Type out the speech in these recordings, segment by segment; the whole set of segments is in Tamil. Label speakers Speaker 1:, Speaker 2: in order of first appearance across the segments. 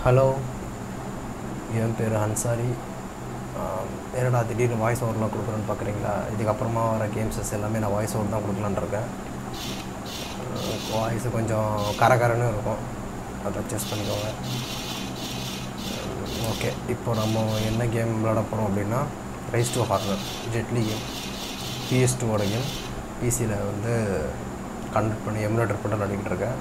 Speaker 1: ஹலோ என் பேர் ஹன்சாரி ஆம், என்னடா திடீர்னு வாய்ஸ் ஓவர்லாம் கொடுக்குறேன்னு பார்க்குறீங்களா இதுக்கப்புறமா வர கேம்ஸஸ் எல்லாமே நான் வாய்ஸ் ஓவர் தான் கொடுக்கலான்னு இருக்கேன் வாய்ஸ் கொஞ்சம் கரகரன்னு இருக்கும் அதை அட்ஜஸ்ட் பண்ணிக்கோங்க ஓகே இப்போ நம்ம என்ன கேம் விளாட போகிறோம் அப்படின்னா Rise to Honor Jet Li game PS டூவோட கேம் பிசியில் வந்து கண்டக்ட் பண்ணி எமுலேட்டர் போட்டு விளையாடிக்கிட்டு இருக்கேன்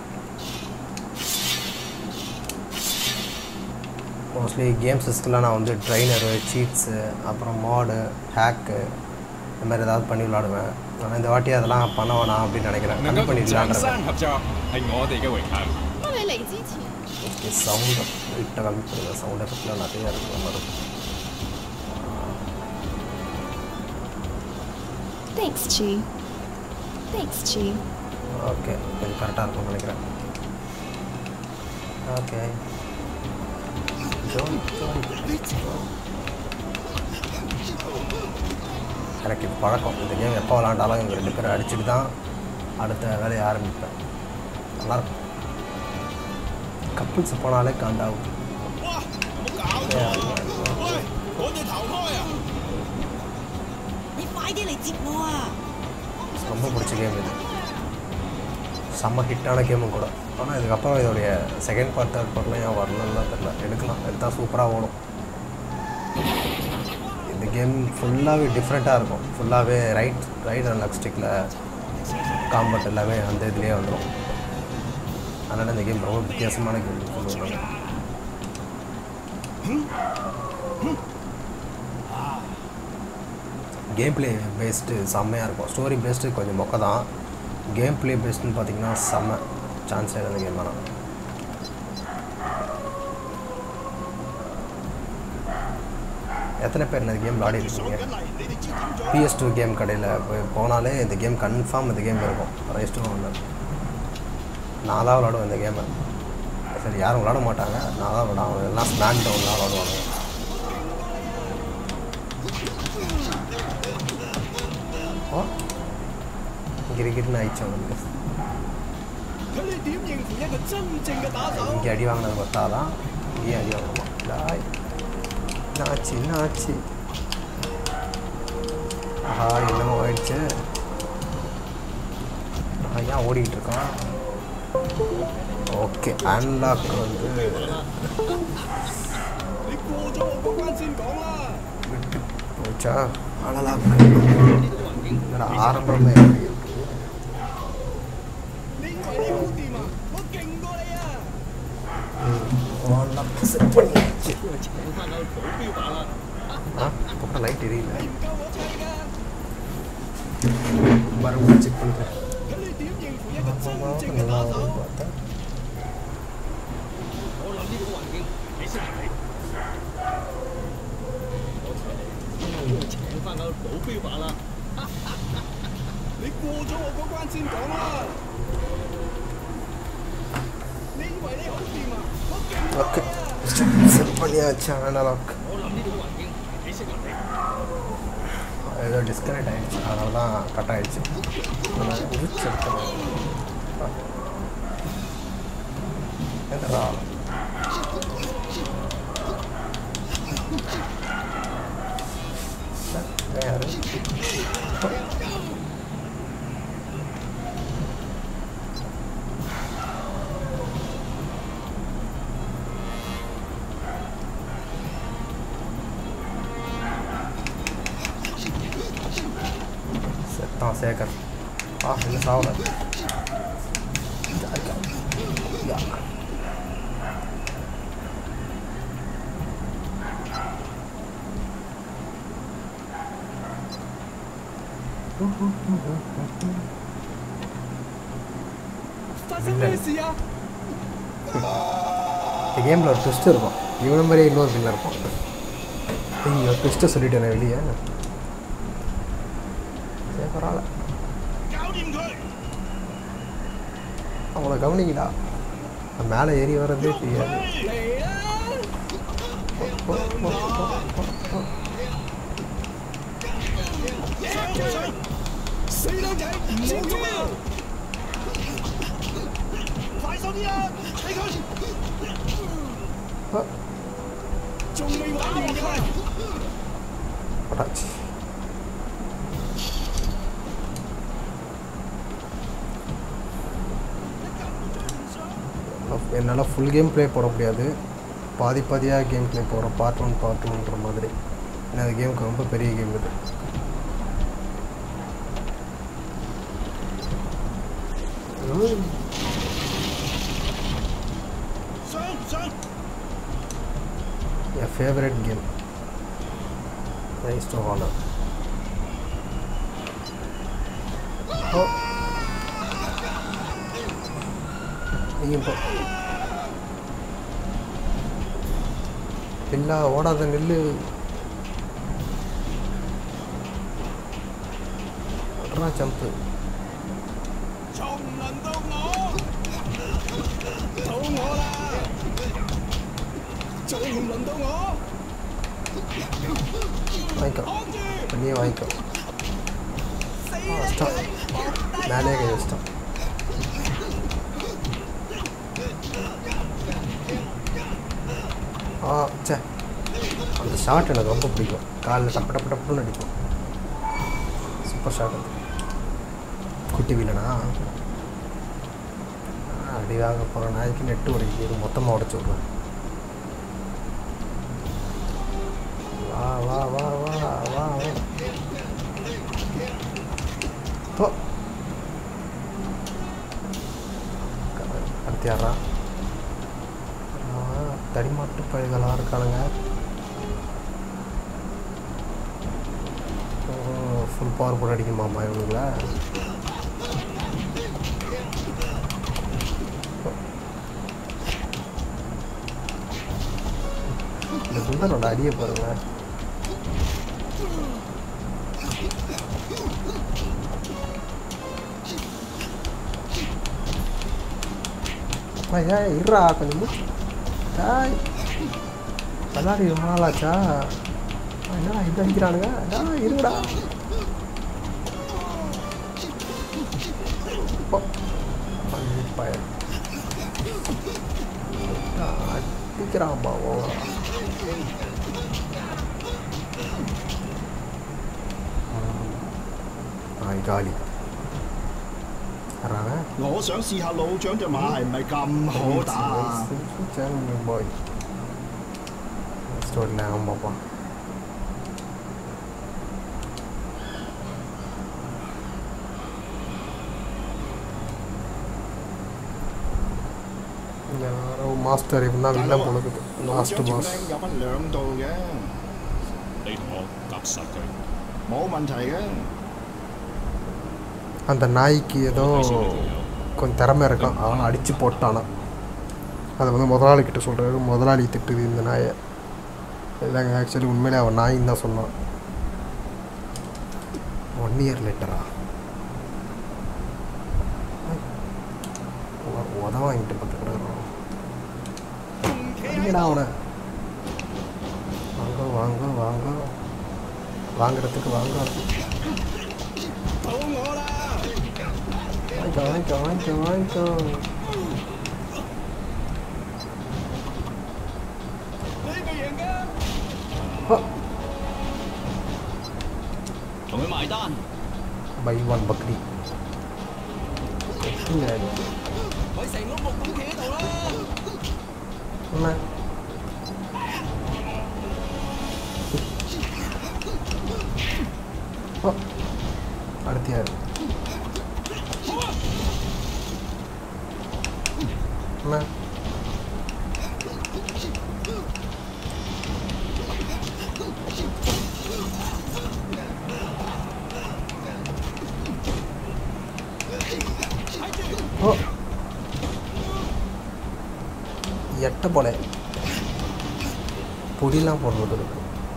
Speaker 1: மோஸ்ட்லி கேம்ஸஸ்க்கெலாம் நான் வந்து ட்ரைனரு சீட்ஸு அப்புறம் மாடு ஹேக்கு இந்த மாதிரி ஏதாவது பண்ணி விளாடுவேன் ஆனால் இந்த வாட்டி அதெல்லாம் பண்ண வேணாம் அப்படின்னு நினைக்கிறேன்
Speaker 2: 能
Speaker 1: கம்மி
Speaker 2: 夠
Speaker 1: பண்ணி
Speaker 2: 同長
Speaker 1: விளாண்டுறேன்
Speaker 2: 生合作係我哋嘅榮幸。
Speaker 3: 因為嚟之前
Speaker 1: ஓகே சவுண்ட் கிட்ட கம்மி பண்ணுங்க சவுண்ட் எஃபெக்ட்லாம் நிறைய இருக்கிற மாதிரி இருக்கும்
Speaker 3: Thanks, Chi. Thanks, Chi.
Speaker 1: Okay கொஞ்சம் கரெக்டாக இருக்கும்னு நினைக்கிறேன் ஓகே ஜோன் எனக்கு இது பழக்கம் இந்த கேம் எப்போ விளாண்டாலும் இவங்க ரெண்டு பேரும் அடிச்சுட்டு தான் அடுத்த வேலையை ஆரம்பிப்பேன் நல்லாயிருக்கும் கப்புள்ஸ் போனாலே காண்டாகும்
Speaker 2: 我哋投開啊！
Speaker 4: 你快啲嚟接我啊！
Speaker 1: ரொம்ப பிடிச்ச கேம் இது செம்ம ஹிட்டான கேமும் கூட ஆனால் இதுக்கப்புறம் இதோடைய செகண்ட் பார்ட் தேர்ட் பார்ட்லாம் ஏன் வரலன்னு தெரில எடுக்கலாம் எடுத்தால் சூப்பராக ஓடும் இந்த கேம் ஃபுல்லாகவே டிஃப்ரெண்ட்டாக இருக்கும் ஃபுல்லாகவே ரைட் ரைட் அண்ட் லெஃப்ட் ஸ்டிக்கில் காம்பட் எல்லாமே அந்த இதுலேயே வந்துடும் அதனால் இந்த கேம் ரொம்ப வித்தியாசமான கேம் சொல்லுவாங்க கேம் ப்ளே பேஸ்டு செம்மையாக இருக்கும் ஸ்டோரி பேஸ்டு கொஞ்சம் மொக்க தான் கேம் ப்ளே பேஸ்டுன்னு பார்த்தீங்கன்னா செம்ம சான்ஸ் இருந்த கேம் தான் எத்தனை பேர் இந்த கேம் விளாடி இருக்கீங்க பிஎஸ் டூ கேம் கடையில் போய் போனாலே இந்த கேம் கன்ஃபார்ம் இந்த கேம் இருக்கும் ரைஸ் டூ ஒன்று நான் தான் விளாடுவேன் இந்த கேமை சரி யாரும் விளாட மாட்டாங்க நான் தான் விளாடுவேன் எல்லாம் ஸ்மாண்ட் டவுன் தான் விளாடுவாங்க ஓ கிரிக்கெட்னு ஆயிடுச்சு அவனுக்கு
Speaker 2: 佢哋點應付一個真正嘅打手？
Speaker 1: இங்கே அடி வாங்கினது பார்த்தாதான் இங்கேயும் அடி வாங்கணுமா டாய் என்னாச்சு என்னாச்சு ஆஹா என்னமோ ஆயிடுச்சு ஆஹா, ஏன் ஓடிக்கிட்டு இருக்கான் ஓகே அன்லாக் வந்து
Speaker 2: 你過咗我嗰關先講啦。
Speaker 1: போச்சா அனலாக் என்னடா ஆரம்பமே அப்படி இருக்கு.
Speaker 2: 你以為你好掂啊？我勁過你啊！
Speaker 1: ம், unlock set பண்ணியாச்சு. ஆ பக்கம் லைட் எரியல
Speaker 2: 你唔夠我砌㗎。
Speaker 1: மறுபடியும் செக் பண்ணுறேன்
Speaker 2: 咁你點應付一個真正嘅打手？
Speaker 1: பார்த்தா
Speaker 2: 我諗呢個環境幾適合你。我請翻個保鏢版啦。你過咗我嗰關先講啦。你以為你好掂啊？我勁過
Speaker 1: ஓகே
Speaker 2: 你啊！
Speaker 1: செட் பண்ணியாச்சு அனலாக்
Speaker 2: 我諗呢個環境幾適合你。
Speaker 1: ஏதோ டிஸ்கனெக்ட் ஆகிடுச்சு அதனால தான் கட் ஆகிடுச்சு செக் பண்ணேன் எதரா யாரு செத்தான் சேகர் ஆ என்ன சாவல யா
Speaker 2: 發生咩事啊？
Speaker 1: இந்த கேமில் ஒரு ட்விஸ்ட் இருக்கும் இவன மாதிரியே இன்னொரு பின்ன இருக்கும் ஐயோ ட்விஸ்ட்டை சொல்லிட்டேன் வெளியே சரி பரவாயில்ல
Speaker 2: 搞掂佢！
Speaker 1: அவங்கள கவனிக்கடா நான் மேலே ஏறி வர்றதே தெரியாது
Speaker 2: 嚟啦！
Speaker 1: ஓ, ஓ, ஓ, ஓ, ஓ.
Speaker 2: 死佬仔，接住啊！快手啲啊！俾佢！ 仲未玩完㗎啦！
Speaker 1: போட்டாச்சு என்னால் ஃபுல் கேம் ப்ளே போட முடியாது பாதி பாதியாக கேம் ப்ளே போகிறோம் பார்ட் ஒன் பார்ட் டூன்ற மாதிரி ஏன்னா அந்த கேமுக்கு ரொம்ப பெரிய கேம் இது
Speaker 2: 上唔上？
Speaker 1: என் favourite game Rise to Honor ஓ நீங்கள் இப்போ இல்லா ஓடாத நெல்லு ஜம்ப்பு
Speaker 2: 仲唔輪到我？到我啦！仲唔輪到我？
Speaker 1: வாங்கிக்கோ
Speaker 2: 扛住！
Speaker 1: பண்ணியே வாங்கிக்கோ
Speaker 2: 死
Speaker 1: ஆ
Speaker 2: 啦
Speaker 1: ஸ்டாப்
Speaker 2: 你！
Speaker 1: மேலே கை வச்சிட்டோம் ஆ சே அந்த ஷாட் எனக்கு ரொம்ப பிடிக்கும் காலில் டப்பு டப்பு டப்புன்னு அடிக்கும் சூப்பர் ஷாட் அது குட்டி வீலனா அடி வாங்க போகிற நாய்க்கு நெட்டு உடைக்கிது மொத்தமாக உடச்சி விட்றேன் வா வா வா வா வா வா ஓ அடுத்து யாரா தடிமாட்டு பயிர்களாக இருக்கானுங்க ஃபுல் பவர் போட்டு அடிக்குமாம்மா இவனுங்கள இந்த குண்டனோட அடியை பாருங்க ஐயா இருறா கொஞ்சம் மூ டாய் விளாடி ரொம்ப நாளாச்சா என்னடா இது அடிக்கிறானுங்க டா இருங்கடா ஓ, அள்ளி பயல். ஆ, அடிக்கிறான்பா ஓவரா ஆ காலி யாராங்க
Speaker 2: 我想試下老長隻馬係咪咁好打啊？
Speaker 1: பாய் ஸ்டோரியில் ஆமாப்பா யாரோ மாஸ்டர் இவன் தான் வில்ல பொழுது
Speaker 2: 老
Speaker 1: லாஸ்ட்
Speaker 2: 長條
Speaker 1: பாஸ்
Speaker 2: 領有分兩度嘅，
Speaker 5: 你同我夾實佢，
Speaker 2: 冇問題嘅。
Speaker 1: அந்த நாய்க்கு ஏதோ
Speaker 5: 睇先你條友。
Speaker 1: கொஞ்சம் திறமை இருக்கான் அவனை அடித்து போட்டானா அதை வந்து முதலாளி கிட்ட சொல்கிறாரு முதலாளி திட்டுது இந்த நாயை இல்லைங்க ஆக்சுவலி உண்மையிலே அவன் நாயின்னு தான் சொன்னான் ஒன் இயர் லேட்டரா உத வாங்கிட்டு பார்த்து கிடக்குறான் அடிக்கடா அவனை வாங்க வாங்க வாங்க வாங்குறதுக்கு வாங்க
Speaker 2: 到我啦！
Speaker 1: வாங்கிக்கோ வாங்கிக்கோ வாங்கிக்கோ வாங்கிக்கோ
Speaker 2: 呢個贏嘅。
Speaker 1: ஹோ,
Speaker 5: 同佢埋單。
Speaker 1: பை ஒன் பக்ரி பின்னாடி
Speaker 2: 佢成碌木咁企喺度啦。
Speaker 1: என்ன ஓ அடுத்து யார் என்ன ஓ எட்ட போல பொடிலாம் போடுறது இருக்கு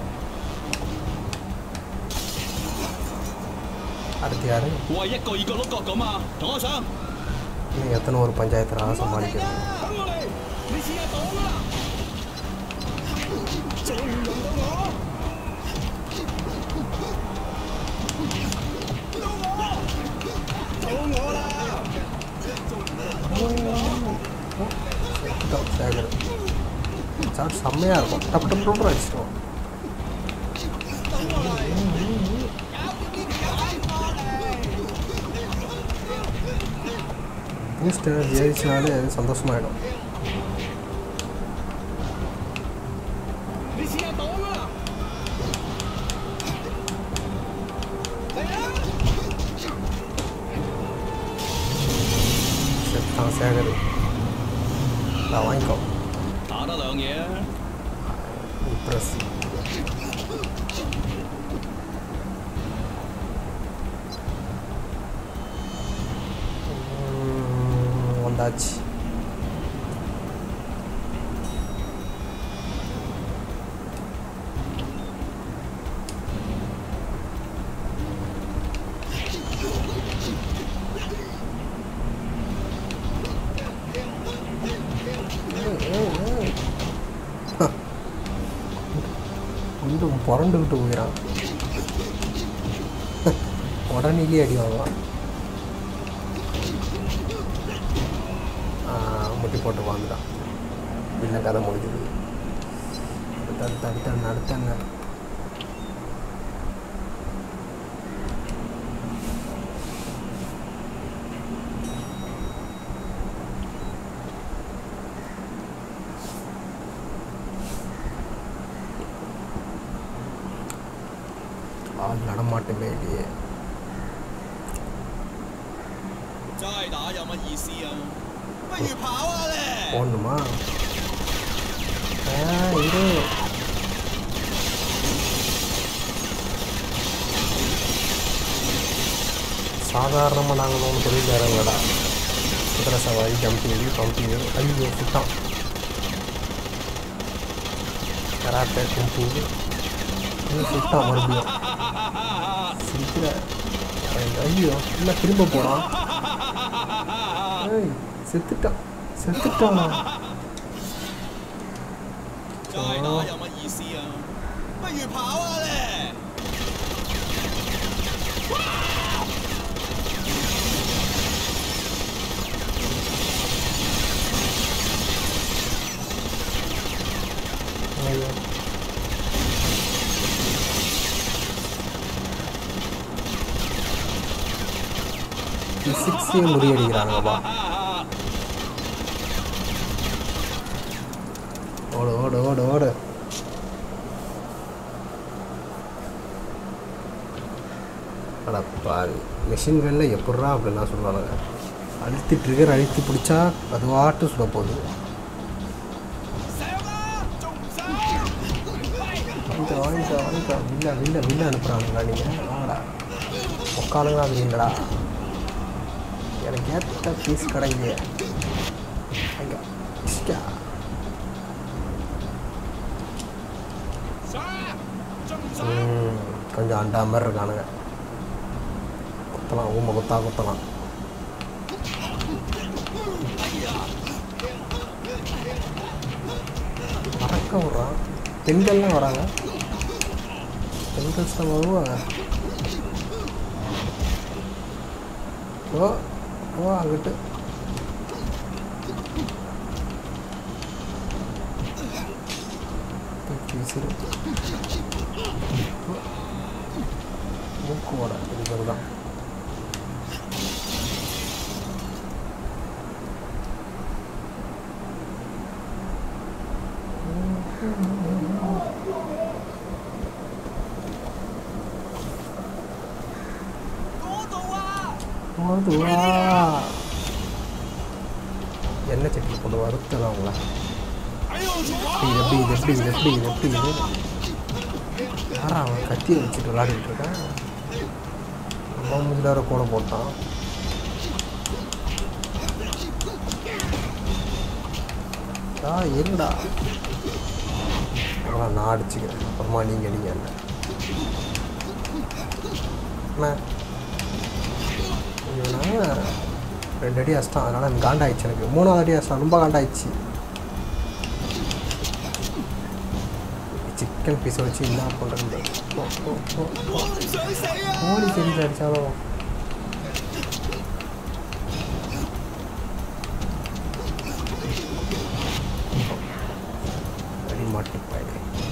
Speaker 1: அடுத்து யாரு
Speaker 5: 喂，一個二個碌角咁啊，同我上。
Speaker 1: இன்னும் எத்தனை ஒரு பஞ்சாயத்து சமாளிக்கிறது
Speaker 2: 等我嚟，你試下擋啦！仲唔輪到我？到我，到我啦！
Speaker 1: சேகர் சார்ஜ் செம்மையாக இருக்கும் டப்பு டப்பு டப்பு அடிச்சிடுவோம் பூஸ்ட் எனர்ஜி ஏறிச்சுனாலே சந்தோஷமாயிடும்
Speaker 2: 你試下擋啊！嚟啦！
Speaker 1: செத்தான் சேகர் நான் வாங்கிக்கோ
Speaker 5: 打得兩嘢啊！
Speaker 1: ப்ரெஸ் வந்தாச்சு கொஞ்சம் புரண்டுக்கிட்டு போயிடான் உடனேயே அடி வாங்கலாம் ஆ, முட்டி போட்டு வாழ்ந்துட்டான் இல்லை கதை முடிஞ்சது அடுத்த அடுத்த அடுத்த அண்ணன், அடுத்த அண்ணன். ஆள் நடமாட்டமே இல்லையே
Speaker 5: 齋打有乜意思啊？不如跑下咧！
Speaker 1: போடணுமா ஆ இரு சாதாரணமாக நாங்கள் ஒன்று தொழில் இறங்கடா குதிரை சவாரி ஜம்பிங் பம்பிங் ஐயோ சுட்டான் கராட்டே கும்பு இன்னும் சுட்டான் மறுபடியும் சிரிக்கிற ஐயோ இல்லை திரும்ப போகிறான் ஏய் செத்துட்டான் செத்துட்டானா
Speaker 5: 齋打有乜意思啊？不如跑下咧！
Speaker 1: ஐயோ சிக்ஸையும் முறியடிக்கிறாங்கப்பா ஓடு ஓடு ஓடு ஓடு அடப்பா மிஷின் கன்னில் எப்பட்றா அப்படிலாம் சொல்லுவானுங்க அழுத்தி ட்ரிகர் அழுத்தி பிடிச்சா அது வாட்டு சுட போகுது
Speaker 2: 上啦！仲唔上？
Speaker 1: வாங்கிக்க வாங்கிக்க வாங்கிக்க வில்ல வில்ல வில்ல அனுப்புகிறானுங்களா நீங்கள் வாங்கடா உட்காலுங்களா இல்லைங்களா எனக்கு ஏற்ற பீஸ் கிடைங்க அங்கே இஷ்டா
Speaker 2: 上！仲唔上？
Speaker 1: ம், கொஞ்சம் அண்டா மாதிரி இருக்கானுங்க குத்தலாம் ஊமை குத்தா குத்தலாம் மறக்க விட்றான் பெண்கள்லாம் வராங்க பெண்கள்ஸ் தான் வருவாங்க ஓ ஓ அங்கிட்டு தூக்கி விசிறு மூக்கு ஓட இது தான் அதுவா எண்ணெய் சட்டி போட்டு வறுத்தலாம் அவங்கள
Speaker 2: 哎呦，做
Speaker 1: இது எப்படி இது எப்படி இது எப்படி இது எப்படி இது யாரா அவன் கத்தியை வச்சுட்டு விளையாடிட்டு இருக்கான் நம்ம முன்னாடி கூட போட்டான் ஆ இருடா அப்புறம் நான் அடிச்சுக்கிறேன் அப்புறமா நீங்கள் அடிங்க என்ன அண்ணா, இவனா ரெண்டு அடி அடிச்சிட்டான் அதனால் எனக்கு காண்டாயிடுச்சு எனக்கு மூணாவது அடி அடிச்சிட்டான் ரொம்ப காண்டாயிடுச்சு சிக்கன் பீஸை வச்சு என்ன பண்ணுறது கோழி செஞ்சு அடித்தாலும் மாட்டிப்பாய்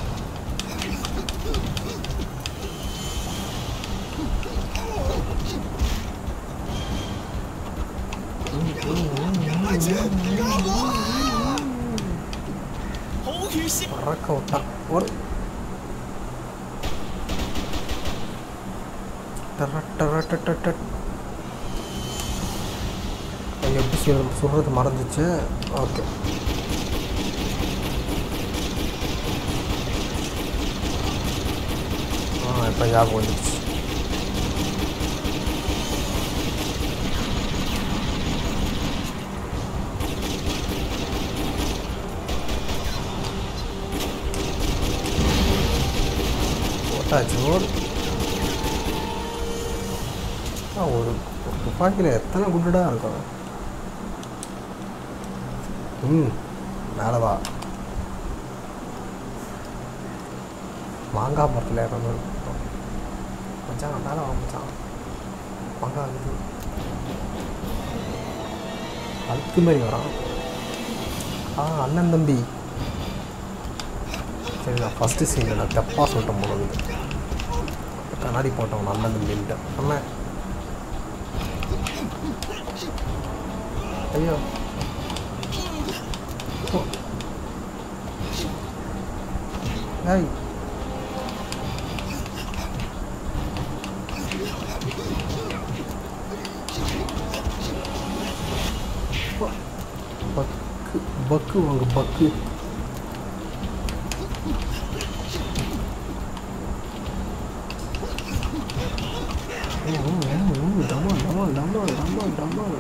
Speaker 5: 好血腥！
Speaker 1: பறக்க விட்டான் ஒரு டர டர ட ட ட. ஐயோ, எப்படி சொல்றது சொல்கிறது மறந்துச்சு ஓகே ஆ இப்போ ஞாபகம் வந்துடுச்சு போட்டாச்சு ஒரு ஆ, ஒரு ஒரு துப்பாக்கியில் எத்தனை குண்டுடா இருக்கும் ம் மேலே வா மாங்காய் மரத்தில் ஏறணும் இருக்கும் மச்சான் மேலே வா மச்சான் மாங்காய் இருக்குது அதுக்கு மாதிரி வரான் ஆ அண்ணன் தம்பி சரி நான் ஃபஸ்ட்டு சீனில் நான் தப்பாக சொல்லிட்டேன் போல இருக்குது கண்ணாடி போட்டவன் அண்ணன் தம்பின்ட்டு அண்ணன் ஐயோ ஓ. ஏய் ஓ. பக்கு பக்கு வாங்க பக்கு டமால் டமால் டமால் டமால் டமால்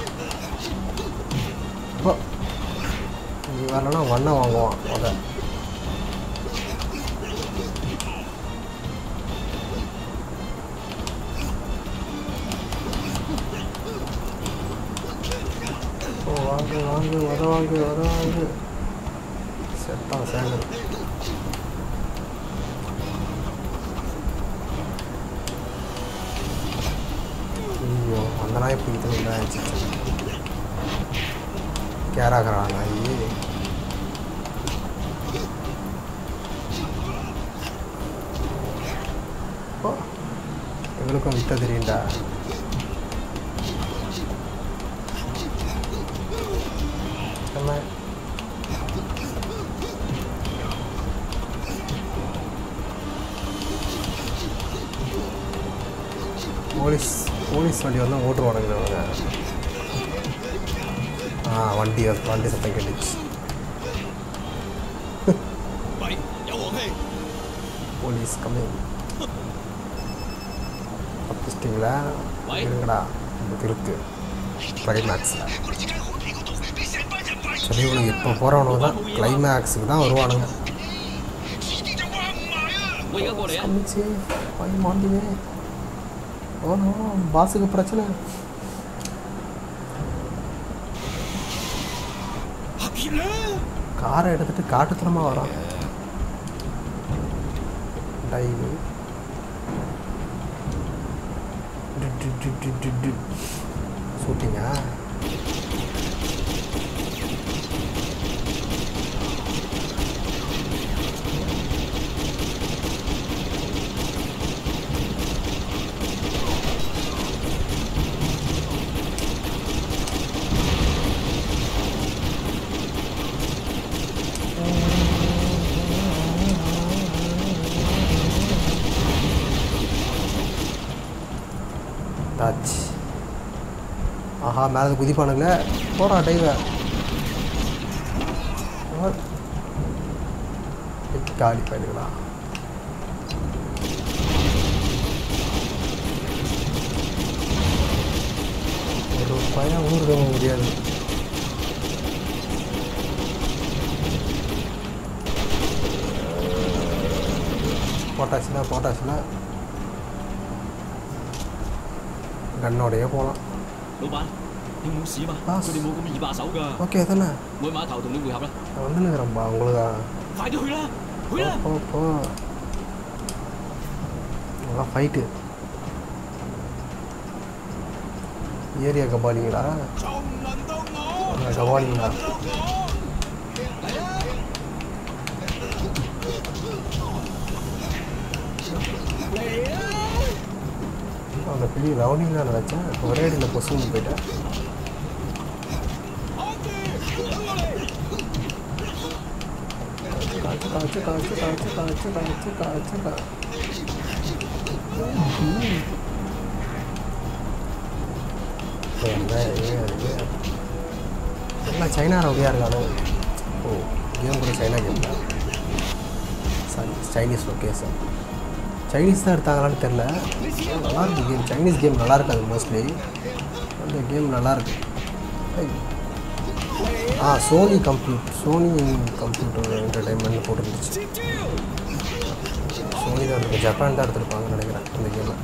Speaker 1: அப்பா இது வரலன்னா வண்ணம் வாங்குவான் முத ஓ வாங்க வாங்க வர வாங்க வர வாங்க செத்தான் சேகர் ஐயோ அந்த நாய் பிடிக்கிறது ஆயிடுச்சு கேராகிறா நாய் ஓ எங்களுக்கும் வித்த தெரியும்டா என்ன போலீஸ் போலீஸ் வண்டி வந்து ஓட்டுருவானுங்க அவங்க ஆ வண்டி வண்டி சத்தம் கேட்டுச்சு
Speaker 5: 喂，有黃氣！
Speaker 1: போலீஸ் கம்மிங் தப்பிச்சிட்டிங்களா
Speaker 5: வை.
Speaker 1: இருங்கடா உங்களுக்கு இருக்கு கிளைமேக்ஸில் சரி இவனுக்கு இப்போ போகிறவனுக்கு தான் கிளைமேக்ஸுக்கு தான் வருவானுங்க
Speaker 5: 我而家過嚟啊！
Speaker 1: கம்மிச்சு போய் மாண்டிவே ஓனோ பாஸுக்கு பிரச்சனை
Speaker 5: 黑血啦！
Speaker 1: காரை எடுத்துட்டு காட்டுத்தனமாக வரான் டைவு ஷூட்டிங்கா டாச் ஆஹா மேலே குதிப்பானுங்களே போடா டைவ காலி பண்ணிக்கலாம் ஒரு பையன் ஊருக்கு போக முடியாது போட்டாச்சுன்னா போட்டாச்சுன்னா கன்னோடையே போகலாம்
Speaker 5: 老闆，你冇事嘛？
Speaker 1: 啊
Speaker 5: 佢哋冇咁易把手㗎。
Speaker 1: ஓகே தானே
Speaker 5: 我去碼頭同你會合啦，
Speaker 1: நான் வந்து நிற்கிறேன்பா உங்களுக்கு
Speaker 5: 快啲去啦，去啦！
Speaker 1: போ போ நல்லா ஃபைட்டு ஏரியா கபாலிங்களா
Speaker 5: 仲唔輪到我？
Speaker 1: கபாலிங்களா
Speaker 5: 到我！嚟啊！
Speaker 1: பெரிய ரவுடிங் தான் நினச்சேன் ஒரே அடியில் பொசுன்னு போயிட்டேன் காய்ச்சு காய்ச்சு காய்ச்சு காய்ச்சு காய்ச்சு காய்ச்சு காய்ச்சு காய்ச்சு எல்லாம் சைனா ரவுடியாக இருக்கானோ ஓ கேம் கூட சைனா கேம் தான் சாரி சைனீஸ் லொக்கேஷன் சைனீஸ் தான் எடுத்தாங்களான்னு தெரில நல்லா இருக்கு கேம் சைனீஸ் கேம் நல்லா இருக்காது மோஸ்ட்லி அந்த கேம் நல்லா இருக்கு ஐய். ஆ சோனி கம்ப்யூட் சோனி கம்ப்யூட்டர் என்டர்டைன்மெண்ட் போட்டுருந்துச்சு சோனி தான் இருக்கு ஜப்பான் தான் எடுத்திருப்பாங்கன்னு நினைக்கிறேன் அந்த கேமை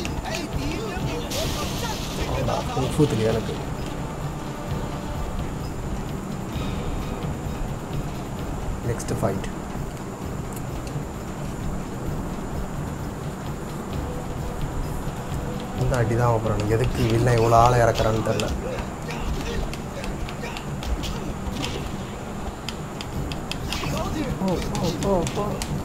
Speaker 1: அவ்வளோ குங்ஃபூ தெரியும் எனக்கு நெக்ஸ்ட் ஃபைட் இந்த அடி தான் அப்புறம் எதுக்கு வில்லன் இவ்வளோ ஆளை இறக்குறான்னு தெரில போ போ போ போ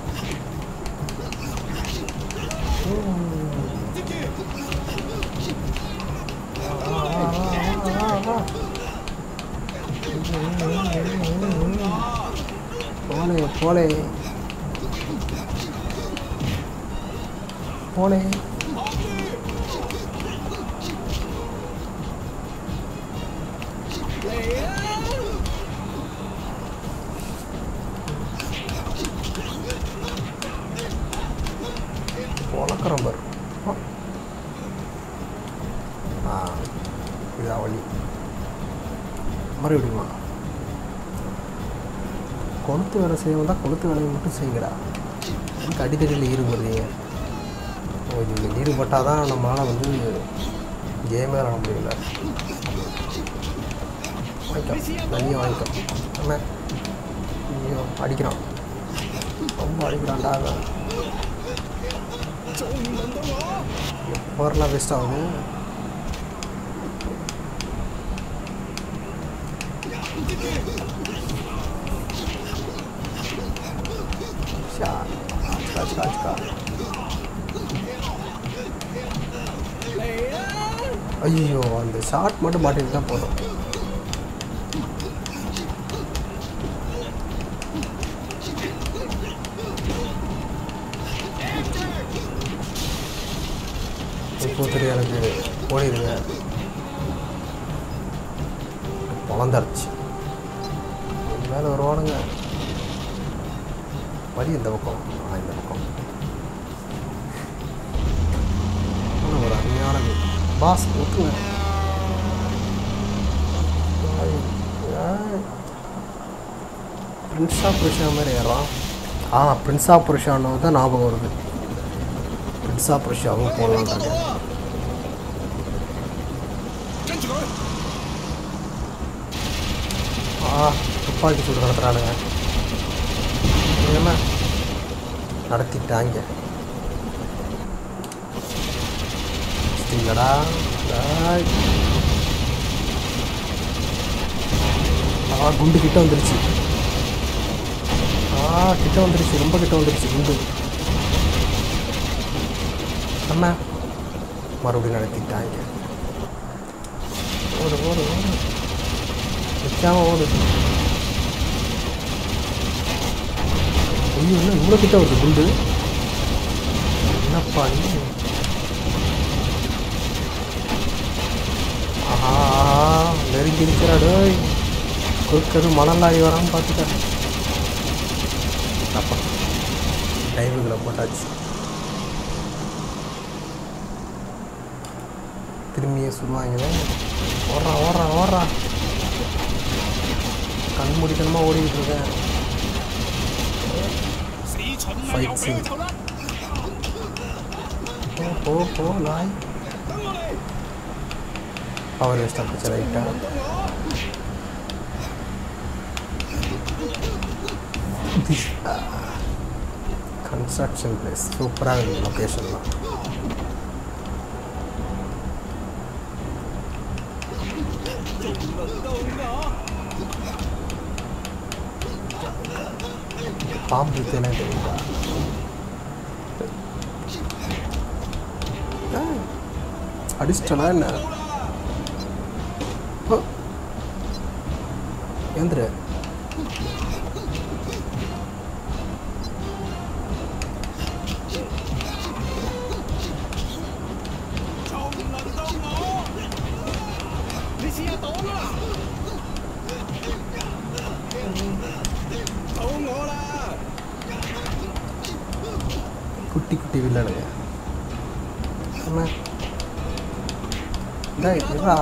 Speaker 1: போலே போலே போலே பொழக்கிறோம் பாரு ஆ. ஆ இதா வழி மறுபடியுமா கொளுத்து வேலை செய்யணும் தான் கொளுத்து வேலையை மட்டும் செய்யுங்கடா இதுக்கு அடித்தடியில் ஈடுபடுறீங்க ஓ இதில் ஈடுபட்டால் தான் நம்மளால் வந்து கேமே விளாட முடியல வாங்கிக்கோ நிறைய வாங்கிக்கோ என்ன ஐயோ அடிக்கிறான் ரொம்ப அடிக்கிறான்டா அவன் பவர்லாம் வேஸ்ட் ஆகுது ஷா, அச்சுக்கா, அச்சுக்கா, அச்சுக்கா. ஐயோ அந்த ஷார்ட் மட்டும் மாட்டிட்டு தான் போதும் இப்போ தெரியும் எனக்கு ஓடிடுங்க பொழந்தாச்சு மேலே வருவானுங்க வழி இந்த பக்கம் ஆ இந்த பக்கம் ஆனா ஒரு அருமையான பாஸ் ஒட்டுங்க பிரின்ஸ் ஆஃப் புருஷா மாதிரி ஏறான் ஆ பிரின்ஸ் ஆஃப் புருஷான்னு தான் ஞாபகம் வருது பிரின்ஸ் ஆஃப் புருஷாவும் போடலான்னு இருக்கேன்
Speaker 2: 跟住佢，
Speaker 1: ஆ துப்பாக்கி சூடு நடத்துகிறானுங்க என்ன நடத்திட்டாங்க இல்லடா டேய். ஆ குண்டு கிட்ட வந்துருச்சு ஆ கிட்ட வந்துருச்சு ரொம்ப கிட்ட வந்துருச்சு குண்டு நம்ம மறுபடியும் நடத்திட்டாங்க ஓடு ஓடு ஓடு நிற்காம ஓடு ஐயோ என்ன இவ்வளோ கிட்ட வருது குண்டு என்னப்பா நீ ஆஹா நெருங்கி இருக்கிறா டேய் குறுக்கது மணலாரி வராமல் பார்த்துட்டேன் அப்பா டைவுகளை போட்டாச்சு திரும்பியே சொல்லுவாங்களே ஓடுறா ஓடுறா ஓடுறா கண் முடிக்கணுமா ஓடிக்கிட்டு இருக்கேன்
Speaker 2: 死蠢啊！
Speaker 1: Fight
Speaker 2: 又俾
Speaker 1: scene
Speaker 2: 佢套啦！
Speaker 1: போ போ போ நாய்
Speaker 2: 等我嚟！
Speaker 1: பவர் வேஸ்ட் ஆச்சு ரைட்டா கன்ஸ்ட்ரக்ஷன் பிளேஸ் சூப்பராக இருக்குது லொக்கேஷன்லாம் பாம்பு தேனே தெரியுதா ஏய். அடிச்சிட்டனா என்ன ஓ. ஏந்திரு குட்டி குட்டி வில்லனுங்க அண்ணா டேய் இருடா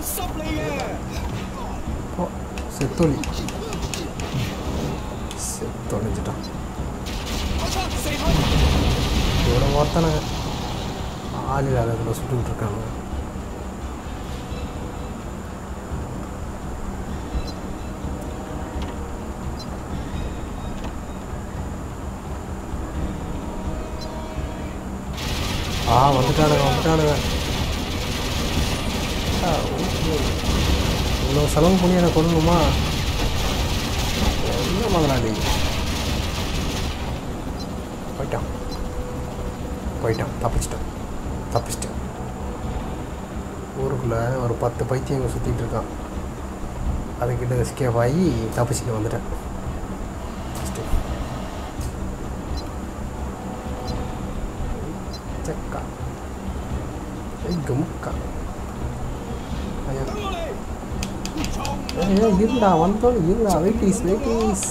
Speaker 1: ஓ செத்தொலி செத்தொழிஞ்சிட்டான் இவ்வளோ ஒருத்தனை ஆள் இல்லாத இதில் சுட்டுக்கிட்டு இருக்காங்க ஆ வந்துட்டானுங்க வந்துட்டானுங்க ஆ, ஓகே. இவ்வளோ செலவு பண்ணி எனக்கு கொள்ளணுமா என்ன முதலாளி போயிட்டான் போயிட்டான் தப்பிச்சிட்டான் தப்பிச்சிட்டான் ஊருக்குள்ளே ஒரு பத்து பைத்தியங்க சுற்றிட்டு இருக்கான் அதுக்கிட்ட எஸ்கேப் ஆகி தப்பிச்சுட்டு வந்துட்டேன் First. செக்கா ஏய், கமுக்கா ஐயா ஏய், ஏய், இருடா வந்தோம் இருடா வெயிட்டீஸ் வெயிட்டீஸ்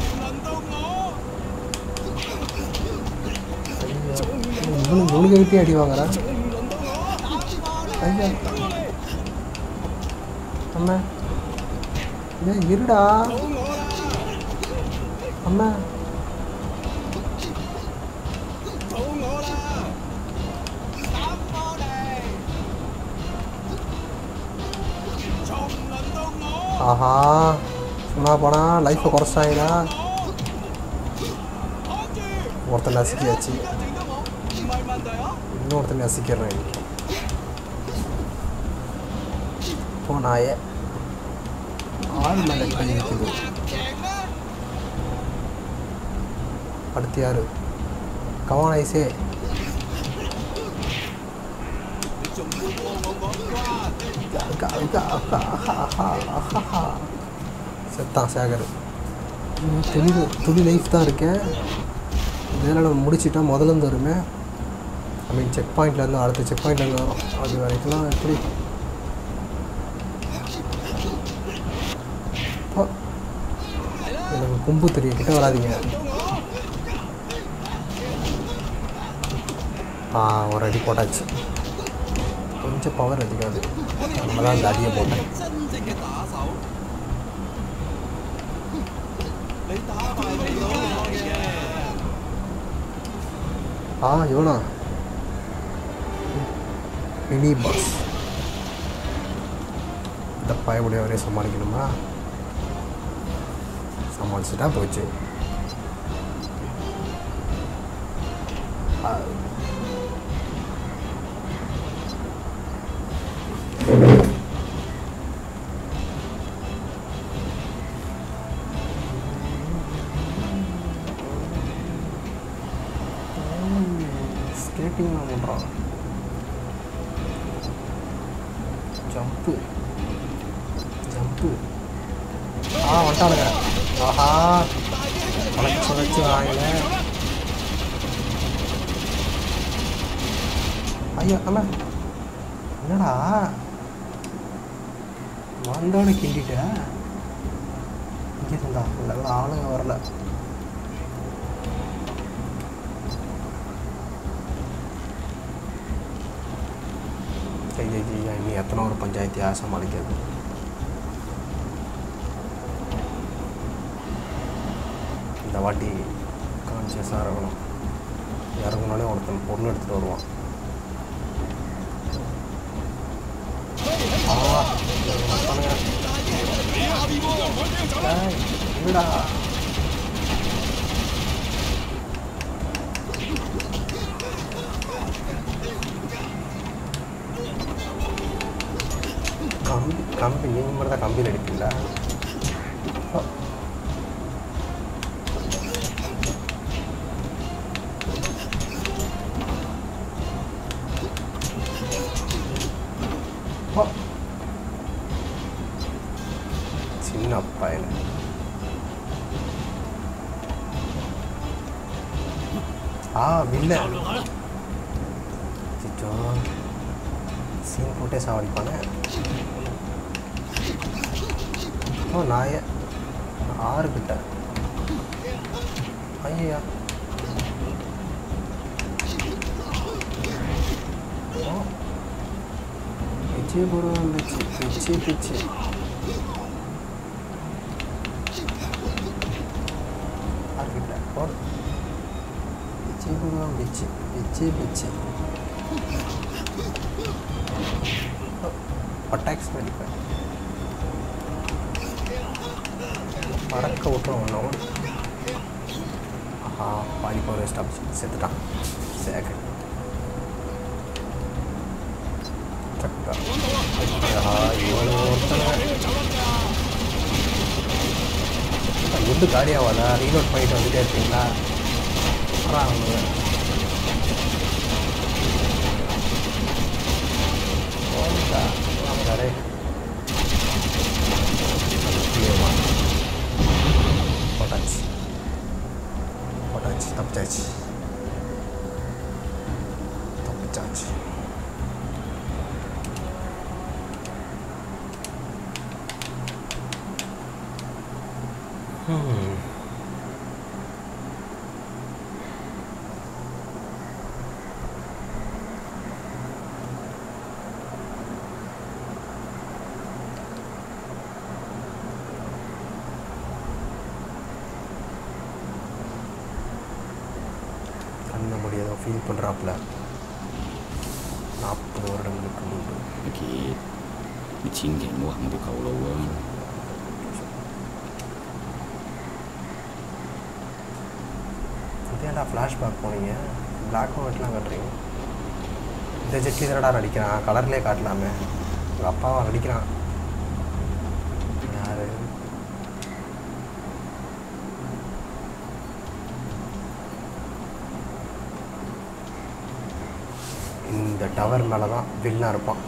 Speaker 1: இவனு இவனுக்கு கிட்டே அடி வாங்குறா ஐயா அண்ணா ஏய் இருடா அண்ணா ஆஹா சொன்னா போனா லைஃப்பை குறைச்சாங்கடா ஒருத்தன் நசுக்கியாச்சு இன்னொருத்தன் நசுக்கிறேன் இன்னைக்கு போனாயே ஆள் மேலே கை வைக்குது அடுத்து யாரு கவான் ஐசே செத்தான் சேகர் இன்னும் துளி துளி லைஃப் தான் இருக்கேன் இதெல்லாம் நம்ம முடிச்சிட்டா முதல்ல இருந்து வருமே ஐ மீன் செக் பாயிண்ட்லேருந்து அடுத்த செக் பாயிண்ட்லேருந்து வரும் அது வரைக்கும்லாம் எப்படி அப்பா. எனக்கு கும்பு தெரியும் கிட்ட வராதீங்க ஆ ஒரு அடி போட்டாச்சு கொஞ்சம் பவர் அதிகம் அது அதனால தான் அந்த அடியை போட்டேன்
Speaker 5: 真正嘅打手，你打敗唔到我嘅。
Speaker 1: ஆ இவனா மினி பாஸ் இந்த பயமுடையவரே சமாளிக்கணுமா சமாளிச்சுட்டா போச்சு ஆ. ஸ்கேட்டிங் தான் பண்ணுறான் ஜம்ப்பு ஜம்ப்பு ஆ வந்துட்டானுங்க ஆஹா வளைச்சு வளைச்சு வாங்கல ஐயா அண்ணா என்னடா வந்தோட கிண்டிட்ட இங்கே இருந்தா நல்ல ஆளுங்க வரல ஐயா ஐயா இனி எத்தனை ஒரு பஞ்சாயத்து யார் சமாளிக்கிறது இந்த வாட்டி கான்சியஸாக இருக்கணும் இறங்குனாலே ஒருத்தன் பொருள் எடுத்துகிட்டு வருவான் ஆ, பண்ணுங்க. ஏய், என்னடா கம்பி கம்பி நீங்கள் மட்டும் தான் கம்பியில் அடிப்பீங்களா ஆ. ஆ வில்ல
Speaker 2: 交流好了，
Speaker 1: சிச்சோ சீன் போட்டே சாவடிப்பானே ஓ நாய ஆறு கிட்ட ஐயா ஓ பிச்சு குரு வந்துச்சு பிச்சு பிச்சு ஆறு கிட்ட போடு பிச்சு குரு வந்துச்சு பிச்சு பிச்சு அட்டாக்ஸ் அடிப்பேன் பறக்க விட்டுரும் ஒன்று ஆஹா பாதி பவர் வேஸ்ட் ஆச்சு செத்துட்டான் சேக சக்கா ஆஹா இவ்வளோ ஒருத்தங்க குண்டு காலியாகாதா ரீலோட் பண்ணிட்டு வந்துட்டே இருக்கீங்களா அப்புறம் அவங்க போண்டா வாங்காரே முக்கியமா போட்டாச்சு போட்டாச்சு தப்பிச்சாச்சு தப்பிச்சாச்சு Hmm. கண்ண முடியாத ஃபீல் பண்ணுறாப்புல நாற்பது வருடங்களுக்கு முன்பு
Speaker 6: 阿杰，你千祈唔好行到舊路啊！
Speaker 1: இதேடா ஃப்ளாஷ்பேக் போனீங்க பிளாக் அண்ட் ஒயிட்லாம் காட்டுறீங்க இந்த ஜெட்லி தானடா நடிக்கிறான் கலர்லேயே காட்டலாமே உங்கள் அப்பாவா நடிக்கிறான் யாரு இந்த டவர் மேலே தான் வில்லன் இருப்பான்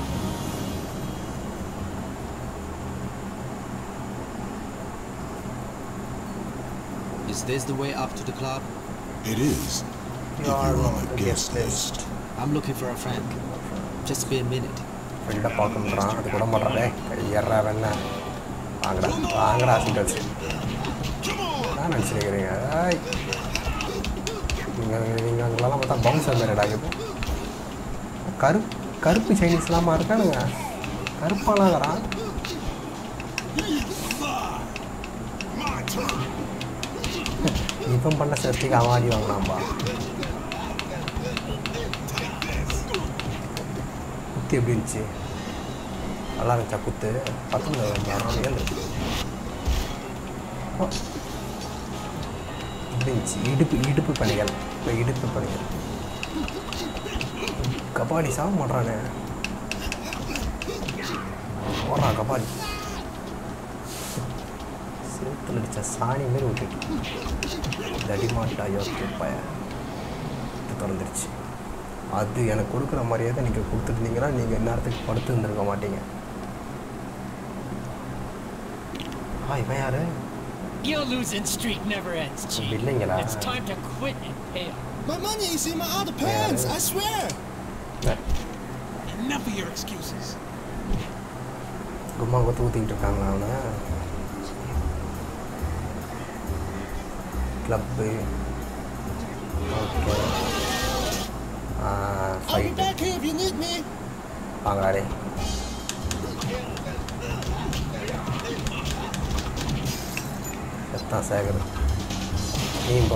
Speaker 7: Is this the way up to the club?
Speaker 8: It is. If
Speaker 1: You are
Speaker 8: you're on
Speaker 1: on
Speaker 8: the
Speaker 1: the
Speaker 8: guest
Speaker 1: guest
Speaker 8: list.
Speaker 7: I'm looking for a friend. Just be a minute.
Speaker 1: ஃப்ரெண்டை பார்க்கணுன்றான் அது கூட மாட்டானே ஏறா வேணா வாங்கடா வாங்கடா சிங்கல்ஸ் நான் நினச்சிருக்கிறீங்க ஆய் நீங்கள் நீங்கள் அங்கெல்லாம் பார்த்தா பவுன்சர் மாதிரிடா இது கருப்பு கருப்பு சைனீஸ்லாமா இருக்கானுங்க கருப்பாலாம் இருக்கிறான் இவன் பண்ண சேர்த்துக்கு அவன் அடி வாங்கினான்பா குத்து எப்படி இருந்துச்சு நல்லா இருந்துச்சா குத்து பக்கத்தில் ஏழு ஓ. இப்படி இருந்துச்சு இடுப்பு இடுப்பு பணிகள் இப்போ இடுப்பு பணிகள் கபாடி சாக மாட்றானே ஓடுறான் கபாடி செவுத்தில் அடித்த சாணி மாரி விட்டுட்டு தடிமாட்டா யோசிச்சு பய இது திறந்துருச்சு அது எனக்கு கொடுக்குற மரியாதை நீங்கள் கொடுத்துருந்தீங்கன்னா நீங்கள் இந்நேரத்துக்கு படுத்து இருந்திருக்க மாட்டீங்க ஆ இவன் யாரு
Speaker 9: Your losing streak never ends, Chief.
Speaker 1: இல்லைங்களா
Speaker 9: It's time to quit and pay up.
Speaker 2: My money is in my other pants, I swear.
Speaker 5: Enough of your excuses.
Speaker 1: கும்மா கொத்து ஊற்றிக்கிட்டு இருக்காங்களா அவனை கிளப்பு okay
Speaker 2: I'll be
Speaker 1: fight
Speaker 2: back here if you need me.
Speaker 1: வாங்கலாடே எத்தான் சேகர் நீம்போ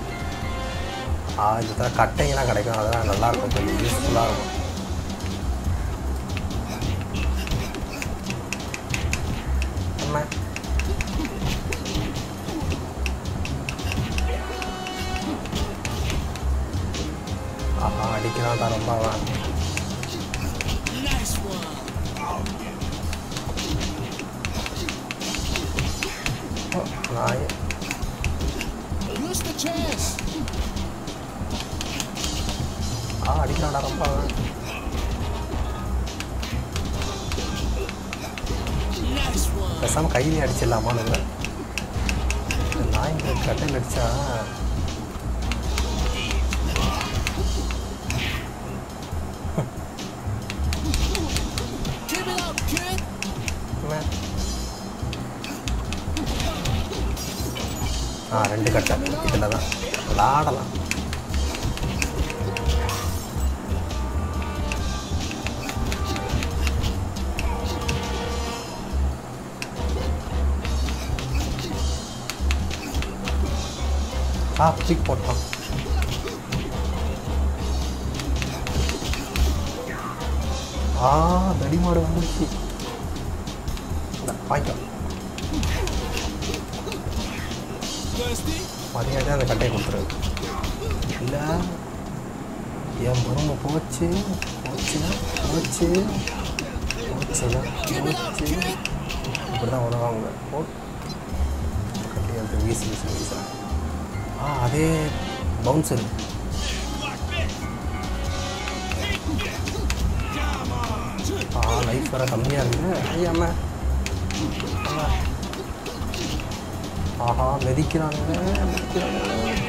Speaker 1: ஆ இது தான் கட்டைங்கெல்லாம் கிடைக்கும் அதெல்லாம் நல்லாயிருக்கும் கொஞ்சம் யூஸ்ஃபுல்லாக இருக்கும் என்ன ஆஹா அடிக்கிறான் தான் ரொம்ப அவன்
Speaker 2: Nice one.
Speaker 1: ஓ, நாய்
Speaker 2: Use the chance.
Speaker 1: ஆ அடிக்கிறான்டா ரொம்ப அவன்
Speaker 2: Nice one.
Speaker 1: பேசாமல் கையிலே அடிச்சிடலாமான்னு நாய்ங்க கட்டையில் அடித்தா ஆ ரெண்டு கட்டை இதில் தான் விளாடலாம் ஆ பிக் போட்டான் ஆ தடிமாடு வந்துருச்சு இந்தா, வாங்கிக்கோ மரியாதை அந்த கட்டையை கொடுத்துரு இல்லை என் பொறுமை போச்சு போச்சுன்னா போச்சு போச்சுன்னா போச்சு இப்படி தான் உணவாங்க போ கட்டி அந்த வீசி வீசி வீசா ஆ அதே பவுன்சர் ஆ லைஃப் வர கம்மியாக இருக்குது ஐயாம ஆஹா மெதிக்கிறாங்க மெதிக்கிறாங்க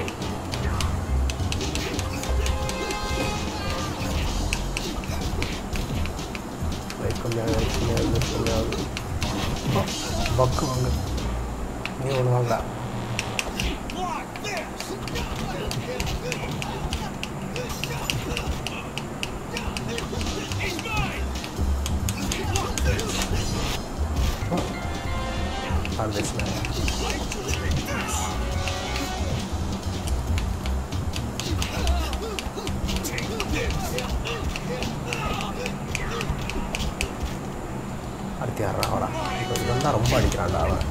Speaker 1: லைஃப் கம்மியாக லைஃப் கம்மியாக லைஃப் கம்மியாகுது பக்கு வாங்க நீ ஒன்று வாங்கடா ஹார்வெஸ்ட்ல அடுத்து யாரா அவடா இப்போ இது வந்தால் ரொம்ப அடிக்கிறான்டா அவன்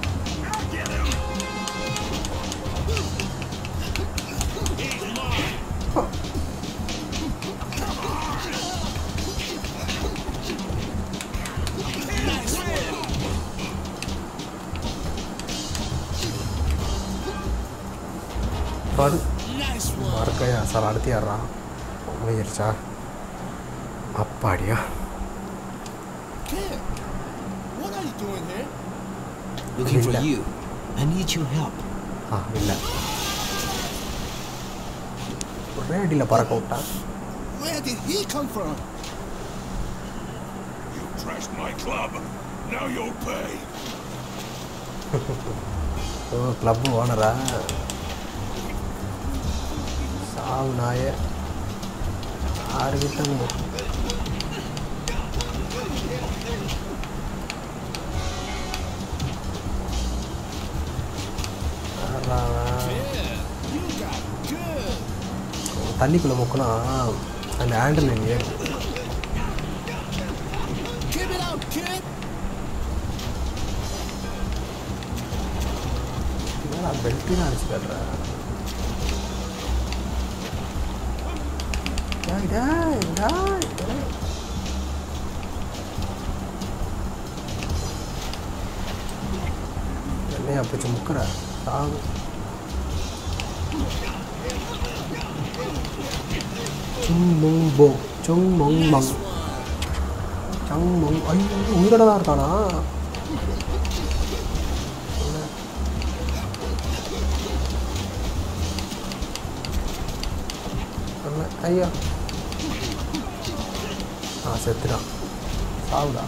Speaker 1: பாரு மறக்கையா சார் அடுத்து யாரா முடிஞ்சிருச்சா அப்பாடியா
Speaker 2: Kid, what are you doing here?
Speaker 7: Looking for
Speaker 1: Lila.
Speaker 7: you. I need your help.
Speaker 1: ஆ இல்லை ஒரே அடியில் பறக்க விட்டா
Speaker 2: Where did he come from?
Speaker 8: You trashed my club. Now you'll pay.
Speaker 1: ஓ கிளப்பு ஓனரா சாவு நாய யாருக்கிட்ட நீ யார்றா அவன்?
Speaker 2: You got good.
Speaker 1: தண்ணிக்குள்ளே முக்கினா அந்த ஹேண்டில் இல்லையே
Speaker 2: Give it out, kid.
Speaker 1: நான் பெல்ட்டு தான் அடிச்சு கட்டுறேன் டேய், டேய், டேய், டேய். என்னையா பிடிச்சி முக்கிற சாவு சுங் மொங் போ சுங் மொங் மங் சங் மொங் ஐயோ உயிரோட தான் இருக்கானா அல்ல ஐயா ஆ செத்துடான் சாவுடா